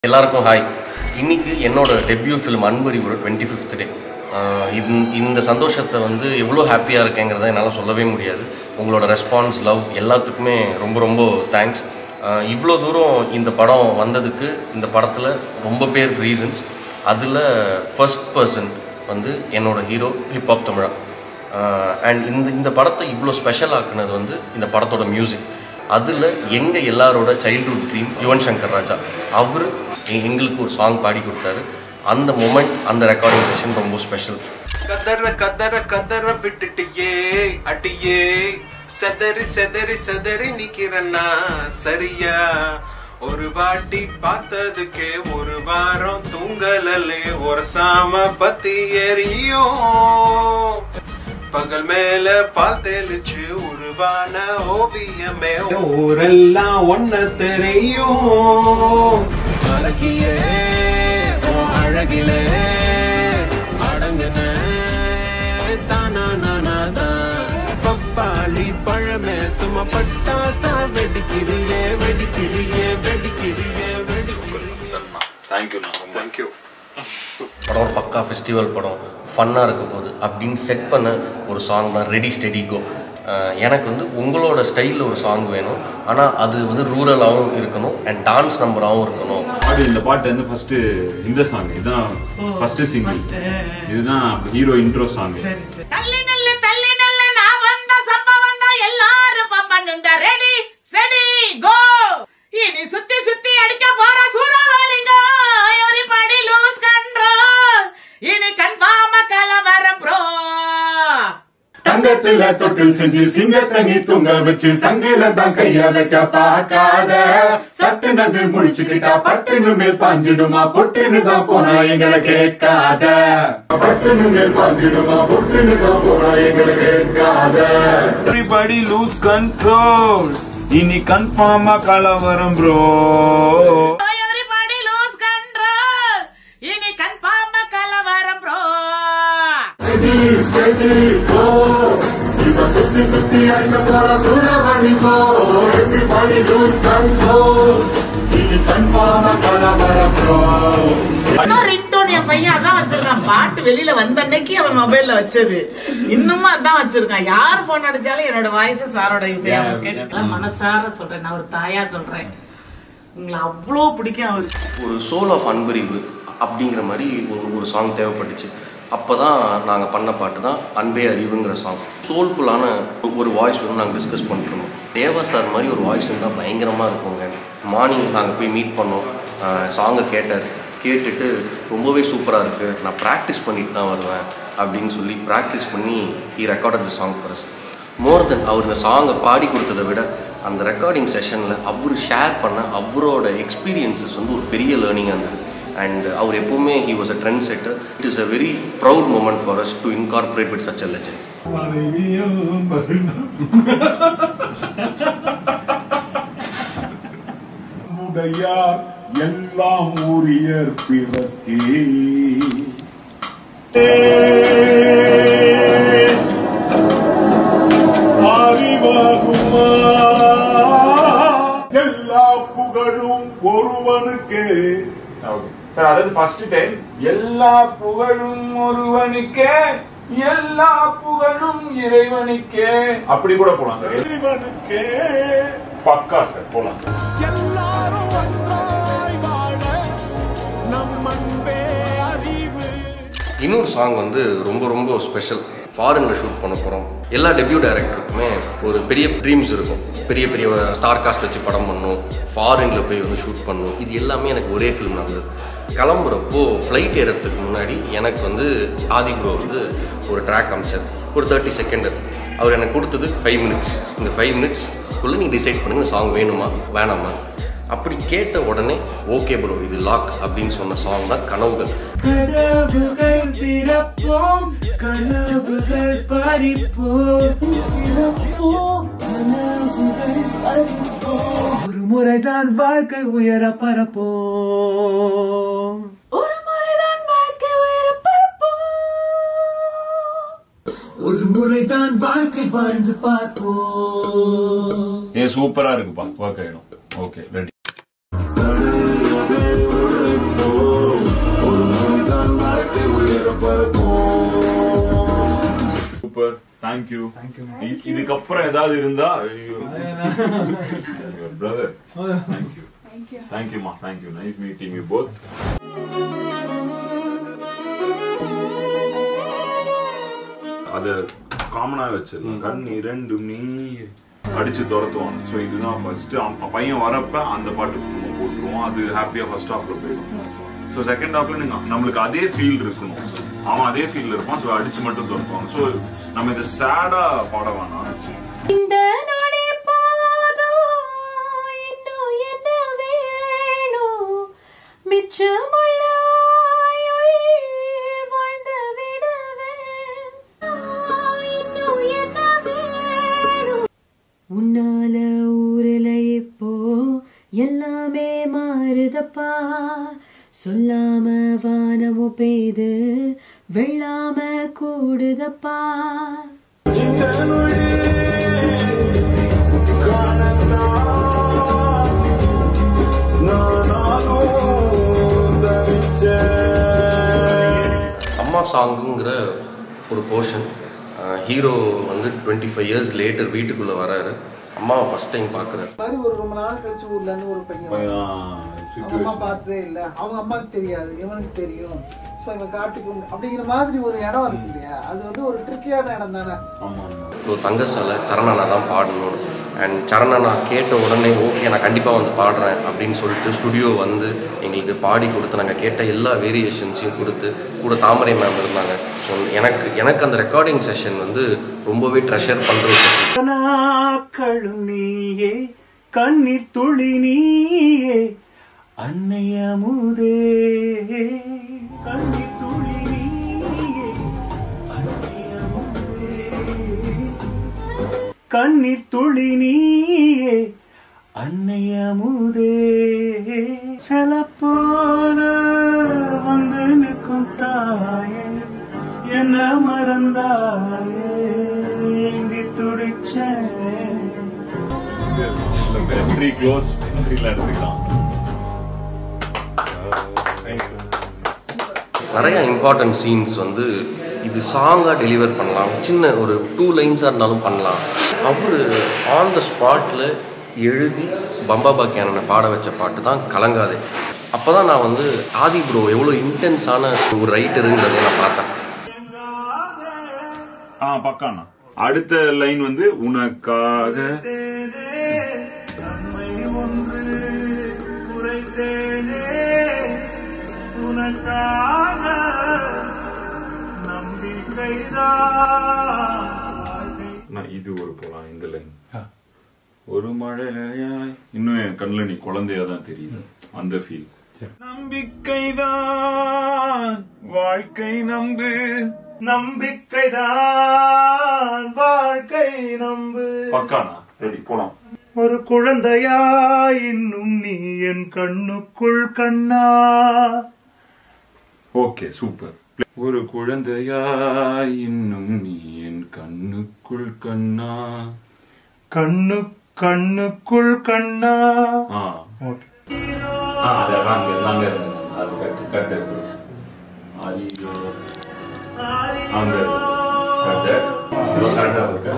எல்லாருக்கும் ஹாய் இன்னைக்கு என்னோட டெபியூ ஃபிலிம் அன்பறிவோட டுவெண்ட்டி ஃபிஃப்த் டே இந்த சந்தோஷத்தை வந்து எவ்வளோ ஹாப்பியாக இருக்கேங்கிறத என்னால் சொல்லவே முடியாது உங்களோட ரெஸ்பான்ஸ் லவ் எல்லாத்துக்குமே ரொம்ப ரொம்ப தேங்க்ஸ் இவ்வளோ தூரம் இந்த படம் வந்ததுக்கு இந்த படத்தில் ரொம்ப பேர் ரீசன்ஸ் அதில் ஃபர்ஸ்ட் பர்சன் வந்து என்னோட ஹீரோ ஹிப்ஹாப் தமிழா அண்ட் இந்த இந்த படத்தை இவ்வளோ ஸ்பெஷல் ஆக்குனது வந்து இந்த படத்தோட மியூசிக் அதில் எங்கள் எல்லாரோட சைல்ட்ஹுட் ட்ரீம் யுவன் சங்கர் ராஜா அவர் எங்களுக்கு ஒரு சாங் பாடி கொடுத்தாரு அந்த மொமெண்ட் அந்த ரெக்கார்டிங் செஷன் ரொம்ப ஸ்பெஷல் கதற கதற கதற விட்டுட்டியே அடியே செதறி செதறி செதறி நிக்கிறன்னா சரியா ஒரு வாட்டி பார்த்ததுக்கே ஒரு வாரம் தூங்கலலே ஒரு சாம பத்தி எரியும் பகல் மேல பால் தெளிச்சு உருவான ஓவியமே ஊரெல்லாம் ஒன்ன தெரியும் அழகியே உன் அழகிலே அடங்குன பப்பாளி பழமே சும்மா பட்டாசா வெடிக்கிறியே வெடிக்கிறியே வெடிக்கிறியே வெடிக்கிறியே தேங்க்யூண்ணா ரொம்ப தேங்க்யூ படம் ஒரு பக்கா ஃபெஸ்டிவல் படம் ஃபன்னாக இருக்க போகுது அப்படின்னு செட் பண்ண ஒரு சாங் தான் ரெடி ஸ்டெடி கோ எனக்கு வந்து உங்களோட ஸ்டைலில் ஒரு சாங் வேணும் ஆனால் அது வந்து ரூரலாகவும் இருக்கணும் அண்ட் டான்ஸ் நம்பராகவும் இருக்கணும் அது இந்த பாட்டு வந்து ஃபர்ஸ்ட் இந்த சாங் இதுதான் ஃபர்ஸ்ட் சிங்கிள் இதுதான் ஹீரோ இன்ட்ரோ சாங் தள்ளி நில்லு தள்ளி நில்லு நான் வந்த சம்பவம் தான் எல்லாரும் பம்பனுண்ட ரெடி ரெடி கோ இனி சுத்தி சுத்தி அடிக்க போற சூறாவளிங்க எவரிபடி லூஸ் கண்ட்ரோல் இனி கன்ஃபார்ம கலவரம் ப்ரோ தங்கத்துல தொட்டில் செஞ்சு சிங்கத்தங்கி தூங்க வச்சு சங்கில தான் கைய வைக்க பார்க்காத சட்டுனது முழிச்சுக்கிட்டா பட்டுனு மேல் பாஞ்சிடுமா பொட்டுன்னு தான் போனா எங்களை கேட்காத பட்டுனு மேல் பாஞ்சிடுமா பொட்டுன்னு தான் போனா எங்களை கேட்காத எவ்ரிபடி லூஸ் கண்ட்ரோல் இனி கன்ஃபார்மா கலவரம் ப்ரோ எவரிபடி லூஸ் கண்ட்ரோல் இனி கன்ஃபார்ம கலவரம் ப்ரோ Steady, steady, go. இவ சுத்தி சுத்தி அடிக்க போற சூறாவளி go. Everybody lose control. இது கன்ஃபார்மா கலவரம் bro. இன்னும் ரிங்டோன் என் பையன் அதான் வச்சிருக்கான் பாட்டு வெளியில வந்த அன்னைக்கு அவன் மொபைல்ல வச்சது இன்னுமும் அதான் வச்சிருக்கான் யார் போன் அடிச்சாலும் என்னோட வாய்ஸ் சாரோட இசையா கேட்டு மனசார சொல்றேன் நான் ஒரு தாயா சொல்றேன் உங்களை அவ்வளோ பிடிக்கும் அவருக்கு ஒரு சோல் ஆஃப் அன்பறிவு அப்படிங்கிற மாதிரி ஒரு ஒரு சாங் தேவைப்பட்டுச்சு அப்போ தான் நாங்கள் பண்ண பாட்டு தான் அன்பே அறிவுங்கிற சாங் சோல்ஃபுல்லான ஒரு வாய்ஸ் வந்து நாங்கள் டிஸ்கஸ் பண்ணிருந்தோம் தேவா சார் மாதிரி ஒரு வாய்ஸ் இருந்தால் பயங்கரமாக இருக்குங்க மார்னிங் நாங்கள் போய் மீட் பண்ணோம் சாங்கை கேட்டார் கேட்டுட்டு ரொம்பவே சூப்பராக இருக்குது நான் ப்ராக்டிஸ் பண்ணிட்டு தான் வருவேன் அப்படின்னு சொல்லி ப்ராக்டிஸ் பண்ணி he record the song for more then அவர் இந்த சாங்கை பாடி கொடுத்ததை விட அந்த ரெக்கார்டிங் செஷனில் அவர் ஷேர் பண்ண அவரோட எக்ஸ்பீரியன்சஸ் வந்து ஒரு பெரிய லேர்னிங்காக இருந்தது அண்ட் அவர் எப்போவுமே he was a trend setter it is a very proud moment for us to incorporate with such a legend உடையார் எல்லாம் உரியர் பிறக்கே அறிவாகுமா எல்லா புகழும் ஒருவனுக்கே சார் அதாவது ஃபர்ஸ்ட் டைம் எல்லா புகழும் ஒருவனுக்கே எல்லா புகழும் இறைவனுக்கே அப்படி கூட போலாம் சார் இறைவனுக்கே பக்கா சார் போலாம் சார் எல்லாரும் ஒன்றாய் வாழ நம் அன்பே அறிவு இன்னொரு சாங் வந்து ரொம்ப ரொம்ப ஸ்பெஷல் ஃபாரினில் ஷூட் பண்ண போகிறோம் எல்லா டெபியூ டைரக்டருக்குமே ஒரு பெரிய ட்ரீம்ஸ் இருக்கும் பெரிய பெரிய ஸ்டார் காஸ்ட் வச்சு படம் பண்ணணும் ஃபாரினில் போய் வந்து ஷூட் பண்ணணும் இது எல்லாமே எனக்கு ஒரே ஃபிலிம் நடந்தது கிளம்புறப்போ ஃப்ளைட் ஏறத்துக்கு முன்னாடி எனக்கு வந்து ஆதி ப்ரோ வந்து ஒரு ட்ராக் அமைச்சார் ஒரு தேர்ட்டி செகண்ட் அவர் எனக்கு கொடுத்தது ஃபைவ் மினிட்ஸ் இந்த ஃபைவ் மினிட்ஸ்க்குள்ளே நீ டிசைட் பண்ணுங்க இந்த சாங் வேணுமா வேணாமா அப்படி கேட்ட உடனே ஓகே ப்ரோ இது லாக் அப்படின்னு சொன்ன சாங் தான் கனவுகள் கனவுகள் திறப்போம் கனவுகள் பறிப்போம் ஒரு முறைதான் வாழ்க்கை உயர பரப்போம் ஒரு முறைதான் வாழ்க்கை உயர பரப்போம் ஒரு முறைதான் வாழ்க்கை வாழ்ந்து பார்ப்போம் ஏ சூப்பரா இருக்குப்பா ஒர்க் ஆயிடும் ஓகே ரெடி ஒரு தேங்க்யூ இதுக்கப்புறம் ஏதாவது இருந்தா பிரதர் தேங்க்யூ தேங்க்யூமா thank you nice meeting you both அத காமனா வச்சிடலாம் கண் இரண்டும் நீ அடிச்சு துரத்துவாங்க ஸோ இதுதான் ஃபர்ஸ்ட் பையன் வரப்ப அந்த பாட்டு நம்ம போட்டுருவோம் அது ஹாப்பியா ஃபர்ஸ்ட் ஹாஃப்ல போயிடும் ஸோ செகண்ட் ஹாஃப்ல நீங்க நம்மளுக்கு அதே ஃபீல் இருக்கணும் அவன் அதே ஃபீல்ல இருப்பான் ஸோ அடிச்சு மட்டும் துரத்துவாங்க ஸோ நம்ம இதை சேடா பாட வேணாம் இந்த நாடே போதும் இன்னும் என்ன வேணும் மிச்சமுள்ள ஆயுள் வாழ்ந்து விடுவேன் இன்னும் என்ன வேணும் உன்னால ஊருல இப்போ எல்லாமே மாறுதப்பா சொல்லாம வானமும் பெய்து வெள்ளாம கூடுதப்பா அம்மா சாங்குங்கிற ஒரு போர்ஷன் ஹீரோ வந்து டுவெண்ட்டி ஃபைவ் இயர்ஸ் லேட்டர் வீட்டுக்குள்ளே வராரு அம்மாவை ஃபஸ்ட் டைம் பார்க்குறாரு மாதிரி ஒரு ரொம்ப நாள் கழிச்சு ஊர்ல இருந்து ஒரு பையன் வந்தான். அவங்க அம்மா பார்த்ததே இல்ல அவங்க அம்மாக்கு தெரியாது இவனுக்கு தெரியும் ஸோ இவன் காட்டுக்கு வந்து- அப்படிங்கிற மாதிரி ஒரு இடம் இருக்கு இல்லையா அது வந்து ஒரு ட்ரிக்கியான இடம் தானே ஸோ தங்கசாலை சரணனா தான் பாடணும் அண்ட் சரணனா கேட்ட உடனே ஓகே நான் கண்டிப்பாக வந்து பாடுறேன் அப்படின்னு சொல்லிட்டு ஸ்டுடியோ வந்து எங்களுக்கு பாடி கொடுத்து நாங்கள் கேட்ட எல்லா வேரியேஷன்ஸையும் கொடுத்து கூட தாமரை மேம் இருந்தாங்க ஸோ எனக்கு எனக்கு அந்த ரெக்கார்டிங் செஷன் வந்து ரொம்பவே ட்ரெஷர் பண்ணுற ஒரு செஷன் நாக்களும் நீயே கண்ணீர் துளி நீயே அன்னைய முதே கண்ணீர் துளி நீயே அன்னைய முதே கண்ணீர் துளி நீயே அன்னைய முதே சில போல வந்து நிற்கும் தாயே என்ன மறந்தாயே இங்கு துடிச்சேன் வெரி க்ளோஸ் எடுத்துக்கலாம் நிறைய இம்பார்ட்டன்ட் சீன்ஸ் வந்து இது சாங்காக டெலிவர் பண்ணலாம் சின்ன ஒரு டூ லைன்ஸாக இருந்தாலும் பண்ணலாம் அவர் ஆன் த ஸ்பாட்டில் எழுதி பம்பாபா கேனனை பாட வச்ச பாட்டு தான் கலங்காதே அப்போ தான் நான் வந்து ஆதி ப்ரோ எவ்வளோ இன்டென்ஸான ஒரு ரைட்டருங்கிறதை நான் பார்த்தேன் ஆ பக்காண்ணா அடுத்த லைன் வந்து உனக்காக நன்மை ஒன்று குறைத்தேனே உனக்காக நம்பிக்கைதான் நான் இது ஒரு போலாம் இந்த லைன் ஒரு மழை நிறையாய் இன்னும் என் கண்ணுல நீ குழந்தையா தான் தெரியுது அந்த ஃபீல் நம்பிக்கைதான் வாழ்க்கை நம்பு நம்பிக்கைதான் வாழ்க்கை நம்பு பக்காண்ணா ரெடி போலாம் ஒரு குழந்தையா இன்னும் நீ என் கண்ணுக்குள் கண்ணா ஓகே சூப்பர் ஒரு குழந்தையா இன்னும் நீ என் கண்ணுக்குள் கண்ணா கண்ணு கண்ணுக்குள் கண்ணா ஆ ஓகே ஆ அது நாங்க நாங்க அது கட்டு கட்டு ஐயோ அங்க கட்டு இவ்வளோ கரெக்டாக இருக்கு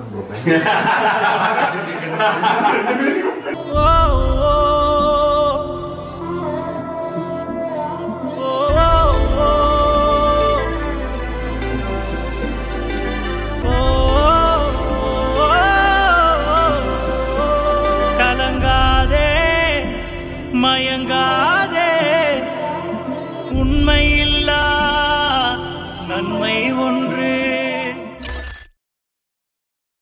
கலங்காதே மயங்காதே உண்மையில்லா நன்மை ஒன்று